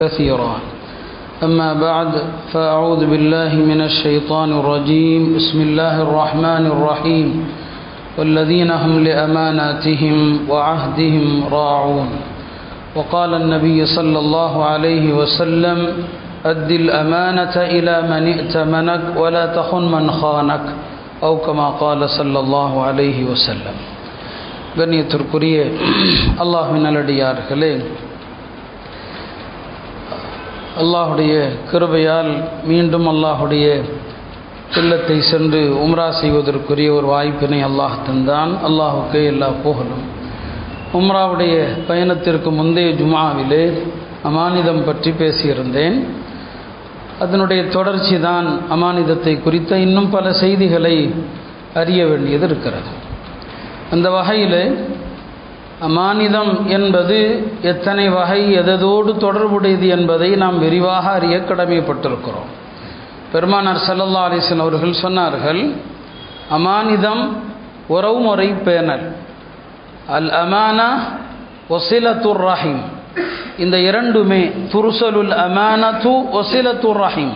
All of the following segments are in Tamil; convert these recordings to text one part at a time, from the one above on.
كثيرا أما بعد فأعوذ بالله من الشيطان الرجيم بسم الله الرحمن الرحيم والذين هم لأماناتهم وعهدهم راعون وقال النبي صلى الله عليه وسلم أد الأمانة إلى من ائتمنك ولا تخن من خانك أو كما قال صلى الله عليه وسلم கண்ணியத்திற்குரிய அல்லாஹின் நல்லடியார்களே அல்லாஹுடைய கிருபையால் மீண்டும் அல்லாஹுடைய இல்லத்தை சென்று உம்ரா செய்வதற்குரிய ஒரு வாய்ப்பினை அல்லாஹ் தந்தான் அல்லாஹுக்கே எல்லா புகழும் உம்ராவுடைய பயணத்திற்கு முந்தைய ஜுமாவிலே அமானிதம் பற்றி பேசியிருந்தேன் அதனுடைய தொடர்ச்சி தான் அமானிதத்தை குறித்த இன்னும் பல செய்திகளை அறிய வேண்டியது இருக்கிறது அந்த வகையில் அமானிதம் என்பது எத்தனை வகை எதோடு தொடர்புடையது என்பதை நாம் விரிவாக அறிய கடமைப்பட்டிருக்கிறோம் பெருமானார் சல்லல்லா அலிஸ்வன் அவர்கள் சொன்னார்கள் அமானிதம் உறவுமுறை பேணல் அல் அமானா ஒசிலத்துர் ரஹீம் இந்த இரண்டுமே துருசலுல் அமானத்து ஒசிலத்துர் ரஹீம்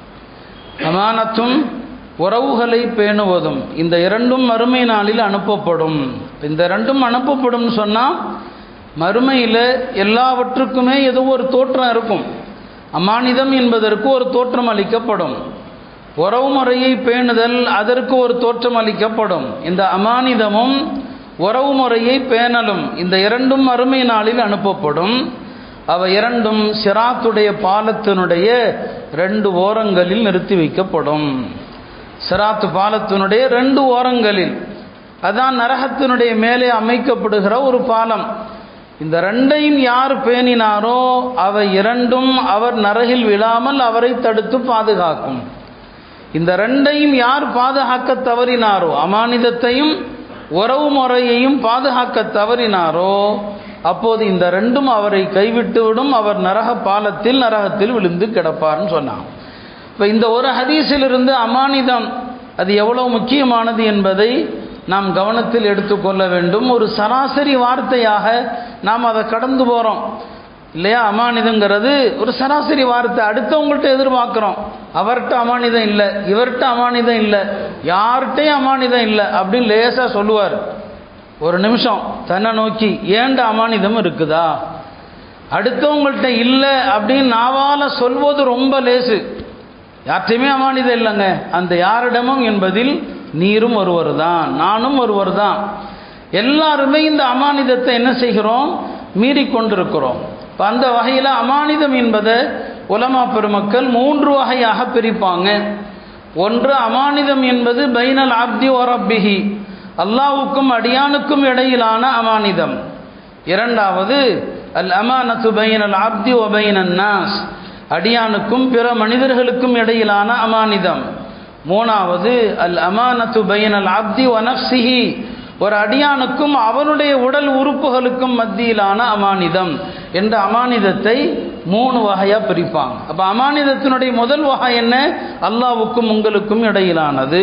அமானத்தும் உறவுகளை பேணுவதும் இந்த இரண்டும் மறுமை நாளில் அனுப்பப்படும் இந்த ரெண்டும் அனுப்பப்படும் சொன்னால் மறுமையில் எல்லாவற்றுக்குமே ஏதோ ஒரு தோற்றம் இருக்கும் அமானிதம் என்பதற்கு ஒரு தோற்றம் அளிக்கப்படும் உறவு முறையை பேணுதல் அதற்கு ஒரு தோற்றம் அளிக்கப்படும் இந்த அமானிதமும் உறவு முறையை பேணலும் இந்த இரண்டும் மறுமை நாளில் அனுப்பப்படும் அவை இரண்டும் சிராத்துடைய பாலத்தினுடைய ரெண்டு ஓரங்களில் நிறுத்தி வைக்கப்படும் சிராத்து பாலத்தினுடைய ரெண்டு ஓரங்களில் அதான் நரகத்தினுடைய மேலே அமைக்கப்படுகிற ஒரு பாலம் இந்த ரெண்டையும் யார் பேணினாரோ அவை இரண்டும் அவர் நரகில் விழாமல் அவரை தடுத்து பாதுகாக்கும் இந்த ரெண்டையும் யார் பாதுகாக்க தவறினாரோ அமானிதத்தையும் உறவு முறையையும் பாதுகாக்க தவறினாரோ அப்போது இந்த ரெண்டும் அவரை கைவிட்டுவிடும் அவர் நரக பாலத்தில் நரகத்தில் விழுந்து கிடப்பார்னு சொன்னான் இப்போ இந்த ஒரு ஹதீஸிலிருந்து அமானிதம் அது எவ்வளவு முக்கியமானது என்பதை நாம் கவனத்தில் எடுத்துக்கொள்ள வேண்டும் ஒரு சராசரி வார்த்தையாக நாம் அதை கடந்து போகிறோம் இல்லையா அமானிதங்கிறது ஒரு சராசரி வார்த்தை அடுத்தவங்கள்ட்ட எதிர்பார்க்குறோம் அவர்கிட்ட அமானிதம் இல்லை இவர்கிட்ட அமானிதம் இல்லை யார்கிட்டையும் அமானிதம் இல்லை அப்படின்னு லேசாக சொல்லுவார் ஒரு நிமிஷம் தன்னை நோக்கி ஏண்ட அமானிதம் இருக்குதா அடுத்தவங்கள்ட்ட இல்லை அப்படின்னு நாவால் சொல்வது ரொம்ப லேசு யார்ட்டையுமே அமானிதம் இல்லைங்க அந்த யாரிடமும் என்பதில் நீரும் ஒருவர் தான் நானும் ஒருவர் தான் எல்லாருமே இந்த அமானிதத்தை என்ன செய்கிறோம் மீறி கொண்டிருக்கிறோம் இப்போ அந்த வகையில் அமானிதம் என்பதை உலமா பெருமக்கள் மூன்று வகையாக பிரிப்பாங்க ஒன்று அமானிதம் என்பது பைனல் ஆப்தி ஒரப்பிஹி அல்லாவுக்கும் அடியானுக்கும் இடையிலான அமானிதம் இரண்டாவது அல் அமானத்து பைனல் ஆப்தி ஒபைனன் நாஸ் அடியானுக்கும் பிற மனிதர்களுக்கும் இடையிலான அமானிதம் மூணாவது அல் அமானத்து பைனல் அப்தி வனப்சிஹி ஒரு அடியானுக்கும் அவனுடைய உடல் உறுப்புகளுக்கும் மத்தியிலான அமானிதம் என்ற அமானிதத்தை மூணு வகையாக பிரிப்பாங்க அப்போ அமானிதத்தினுடைய முதல் வகை என்ன அல்லாவுக்கும் உங்களுக்கும் இடையிலானது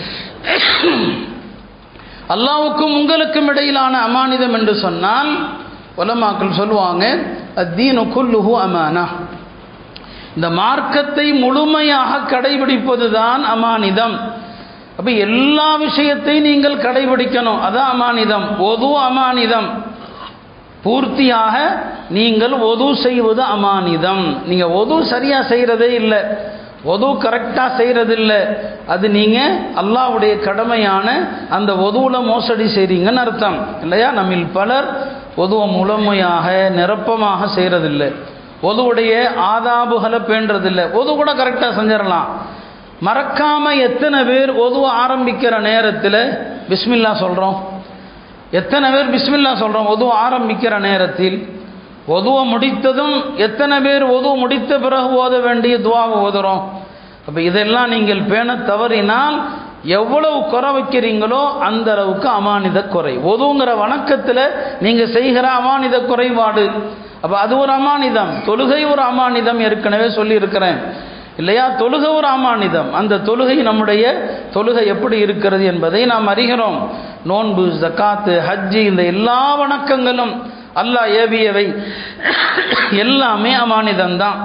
அல்லாவுக்கும் உங்களுக்கும் இடையிலான அமானிதம் என்று சொன்னால் உலமாக்கள் சொல்லுவாங்க அத்தீனு குல்லுஹு அமானா இந்த மார்க்கத்தை முழுமையாக கடைபிடிப்பது தான் அமானிதம் அப்போ எல்லா விஷயத்தையும் நீங்கள் கடைபிடிக்கணும் அதான் அமானிதம் ஒது அமானிதம் பூர்த்தியாக நீங்கள் ஒது செய்வது அமானிதம் நீங்கள் ஒது சரியாக செய்கிறதே இல்லை ஒது கரெக்டாக செய்கிறதில்ல அது நீங்கள் அல்லாவுடைய கடமையான அந்த ஒதுவில் மோசடி செய்கிறீங்கன்னு அர்த்தம் இல்லையா நம்மில் பலர் ஒதுவை முழுமையாக நிரப்பமாக செய்கிறதில்லை ஒதுவுடைய ஆதாபுகளை பேண்டதில்லை ஒது கூட கரெக்டாக செஞ்சிடலாம் மறக்காமல் எத்தனை பேர் ஒதுவ ஆரம்பிக்கிற நேரத்தில் பிஸ்மில்லா சொல்கிறோம் எத்தனை பேர் பிஸ்மில்லா சொல்கிறோம் ஒதுவ ஆரம்பிக்கிற நேரத்தில் ஒதுவ முடித்ததும் எத்தனை பேர் ஒதுவ முடித்த பிறகு ஓத வேண்டிய துவாவை ஓதுறோம் அப்போ இதெல்லாம் நீங்கள் பேண தவறினால் எவ்வளவு குறை வைக்கிறீங்களோ அந்த அளவுக்கு அமானித குறை ஒதுங்கிற வணக்கத்தில் நீங்கள் செய்கிற அமானித குறைபாடு அப்போ அது ஒரு அமானிதம் தொழுகை ஒரு அமானிதம் ஏற்கனவே சொல்லியிருக்கிறேன் இல்லையா தொழுகை ஒரு அமானிதம் அந்த தொழுகை நம்முடைய தொழுகை எப்படி இருக்கிறது என்பதை நாம் அறிகிறோம் நோன்பு ஜக்காத்து ஹஜ்ஜி இந்த எல்லா வணக்கங்களும் அல்லாஹ் ஏவியவை எல்லாமே அமானிதம்தான்